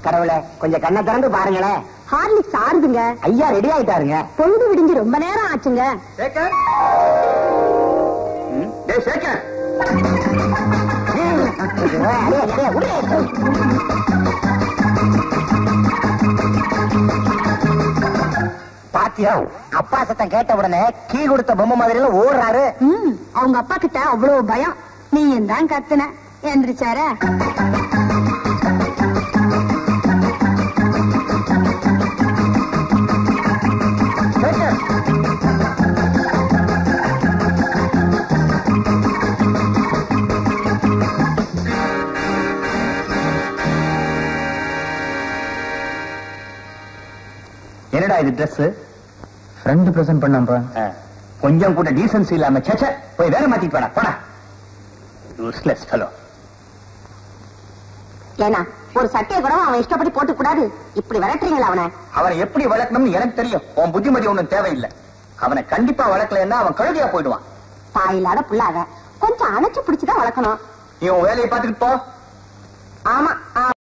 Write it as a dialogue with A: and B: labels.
A: கடவுளே கொஞ்சம் கண்ணை திறந்து பாருங்களேன்
B: ஹார்லிக்ஸ் ஆறுதுங்க
A: ஐயா ரெடி ஆயிட்டாருங்க
B: பொழுது விடிஞ்சு ரொம்ப நேரம் ஆச்சுங்க
C: சேகர் ம், டேய் சேகர்
A: அடே, அடே, உள்ள. பாத்தியா அப்பா சத்தம் கேட்ட உடனே கீ கொடுத்த பொம்மை மாதிரில ஓடுறாரு
B: ம் அவங்க அப்பா கிட்ட அவ்வளவு பயம் நீ தான் கத்துன எந்திரிச்சாரா
C: சேகர் என்னடா இது Dress
D: ஃப்ரெண்டு பிரசன்ட் பண்ணாம்பா
C: ஆ, கொஞ்சம் கூட டீசன்சி இல்லாம சேச்சே போய் வேற மாத்திட்டு வாடா போடா யூஸ்லெஸ் ஃபெலோ
B: ஏன்னா ஒரு சட்டையை கூட அவன் இஷ்டப்படி போட்டு கூடாது இப்படி விரட்டுறீங்களா அவனை
C: அவனை எப்படி வளர்க்கணும்னு எனக்கு தெரியும் உன் புத்திமதி ஒண்ணும் தேவையில்லை அவனை கண்டிப்பா வளர்க்கலைன்னா அவன் கழுதியா போயிடுவான்
B: தாய் இல்லாத புள்ளாத கொஞ்சம் அணைச்சு பிடிச்சுதான் வளர்க்கணும்
C: நீ உன் வேலையை பார்த்துட்டு போ
B: ஆமா